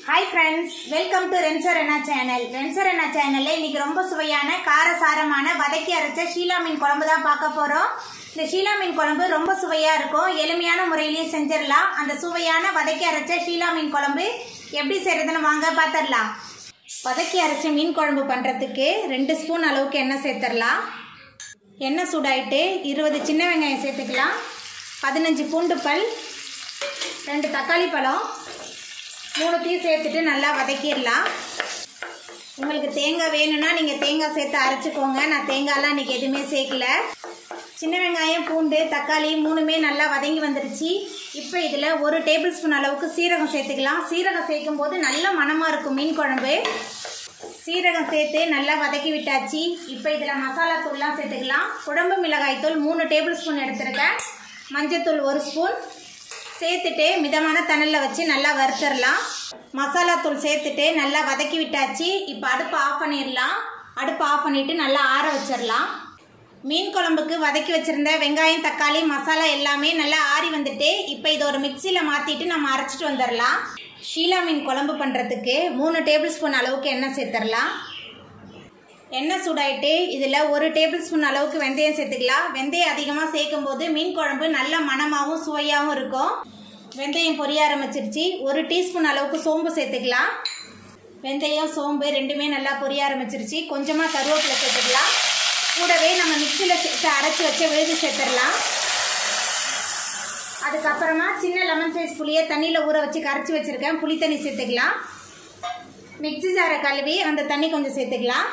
hi friends welcome to Renser Anna channel Renser Anna சேனல்ல இன்னைக்கு ரொம்ப சுவையான காரசாரமான வதக்கி அரைச்ச ஷீலா மீன் குழம்பு தான் பார்க்க போறோம் இந்த ஷீலா மீன் குழம்பு ரொம்ப சுவையா இருக்கும் எளிமையான முறையிலேயே செஞ்சிடலாம் அந்த சுவையான வதக்கி அரைச்ச ஷீலா மீன் குழம்பு எப்படி செய்யறதுன்னு வாங்க பார்த்துடலாம் வதக்கி அரைச்ச மீன் குழம்பு பண்றதுக்கு ரெண்டு ஸ்பூன் அளவுக்கு எண்ணெய் சேர்த்துடலாம் எண்ணெய் சூடாயிட்டு இருபது சின்ன வெங்காயம் சேர்த்துக்கலாம் பதினஞ்சு பூண்டு பல் ரெண்டு தக்காளி பழம் மூணுத்தையும் சேர்த்துட்டு நல்லா வதக்கிடலாம் உங்களுக்கு தேங்காய் வேணும்னா நீங்கள் தேங்காய் சேர்த்து அரைச்சிக்கோங்க நான் தேங்காய்லாம் இன்றைக்கி எதுவுமே சேர்க்கல சின்ன வெங்காயம் பூண்டு தக்காளி மூணுமே நல்லா வதங்கி வந்துருச்சு இப்போ இதில் ஒரு டேபிள் ஸ்பூன் அளவுக்கு சீரகம் சேர்த்துக்கலாம் சீரகம் சேர்க்கும் போது நல்ல மணமாக இருக்கும் மீன் குழம்பு சீரகம் சேர்த்து நல்லா வதக்கி விட்டாச்சு இப்போ இதில் மசாலா தூள்லாம் சேர்த்துக்கலாம் குழம்பு மிளகாய் தூள் மூணு டேபிள் ஸ்பூன் எடுத்துருக்கேன் மஞ்சத்தூள் ஒரு ஸ்பூன் சேர்த்துட்டு மிதமான தணலில் வச்சு நல்லா வறுத்துடலாம் மசாலா தூள் சேர்த்துட்டு நல்லா வதக்கி விட்டாச்சு இப்போ அடுப்பு ஆஃப் பண்ணிடலாம் அடுப்பு ஆஃப் பண்ணிவிட்டு நல்லா ஆற வச்சிடலாம் மீன் குழம்புக்கு வதக்கி வச்சுருந்த வெங்காயம் தக்காளி மசாலா எல்லாமே நல்லா ஆறி வந்துட்டு இப்போ இதை ஒரு மிக்சியில் மாற்றிட்டு நம்ம அரைச்சிட்டு வந்துடலாம் ஷீலா மீன் குழம்பு பண்ணுறதுக்கு மூணு டேபிள் ஸ்பூன் அளவுக்கு எண்ணெய் சேர்த்துடலாம் எண்ணெய் சூடாயிட்டு இதில் ஒரு டேபிள் ஸ்பூன் அளவுக்கு வெந்தயம் சேர்த்துக்கலாம் வெந்தயம் அதிகமாக சேர்க்கும் போது மீன் குழம்பு நல்ல மணமாகவும் சுவையாகவும் இருக்கும் வெந்தயம் பொரிய ஆரம்பிச்சிருச்சு ஒரு டீஸ்பூன் அளவுக்கு சோம்பு சேர்த்துக்கலாம் வெந்தயம் சோம்பு ரெண்டுமே நல்லா பொரிய ஆரம்பிச்சிருச்சு கொஞ்சமாக கருவேப்பிலை சேர்த்துக்கலாம் கூடவே நம்ம மிக்சியில் சேர்த்து அரைச்சி வச்ச விழுது சேர்த்துடலாம் அதுக்கப்புறமா சின்ன லெமன் சைஸ் புளியை தண்ணியில் ஊற வச்சு கரைச்சி வச்சுருக்கேன் புளி தண்ணி சேர்த்துக்கலாம் மிக்சி ஜாரை கழுவி அந்த தண்ணி கொஞ்சம் சேர்த்துக்கலாம்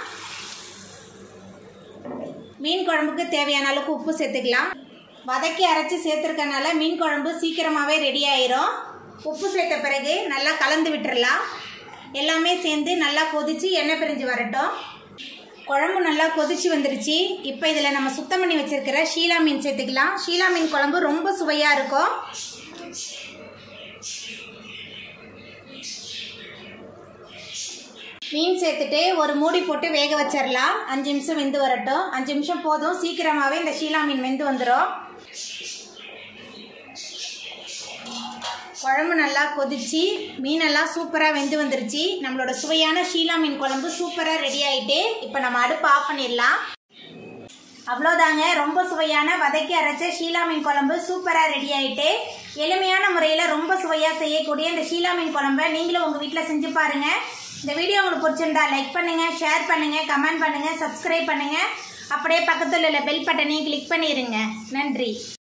மீன் குழம்புக்கு தேவையான அளவுக்கு உப்பு சேர்த்துக்கலாம் வதக்கி அரைச்சி சேர்த்துருக்கனால மீன் குழம்பு சீக்கிரமாகவே ரெடி ஆயிரும் உப்பு சேர்த்த பிறகு நல்லா கலந்து விட்டுறலாம் எல்லாமே சேர்ந்து நல்லா கொதிச்சு எண்ணெய் பிரிஞ்சு வரட்டும் குழம்பு நல்லா கொதிச்சு வந்துருச்சு இப்போ இதில் நம்ம சுத்தம் பண்ணி வச்சிருக்கிற ஷீலா மீன் சேர்த்துக்கலாம் ஷீலா மீன் குழம்பு ரொம்ப சுவையாக இருக்கும் மீன் சேர்த்துட்டு ஒரு மூடி போட்டு வேக வச்சிடலாம் அஞ்சு நிமிஷம் வெந்து வரட்டும் அஞ்சு நிமிஷம் போதும் சீக்கிரமாகவே இந்த ஷீலா மீன் வெந்து வந்துடும் குழம்பு நல்லா கொதிச்சு மீனெல்லாம் சூப்பராக வெந்து வந்துருச்சு நம்மளோட சுவையான ஷீலா மீன் குழம்பு சூப்பராக ரெடி ஆகிட்டு இப்போ நம்ம அடுப்பு ஆஃப் பண்ணிடலாம் அவ்வளோதாங்க ரொம்ப சுவையான வதக்கி அரைச்ச ஷீலா மீன் குழம்பு சூப்பராக ரெடி ஆகிட்டு எளிமையான முறையில் ரொம்ப சுவையாக செய்யக்கூடிய இந்த ஷீலா மீன் குழம்பை நீங்களும் உங்கள் வீட்டில் செஞ்சு பாருங்கள் இந்த வீடியோ உங்களுக்கு பிடிச்சிருந்தா லைக் பண்ணுங்கள் ஷேர் பண்ணுங்கள் கமெண்ட் பண்ணுங்கள் சப்ஸ்கிரைப் பண்ணுங்கள் அப்படியே பக்கத்தில் உள்ள பெல் பட்டனையும் கிளிக் பண்ணிடுங்க நன்றி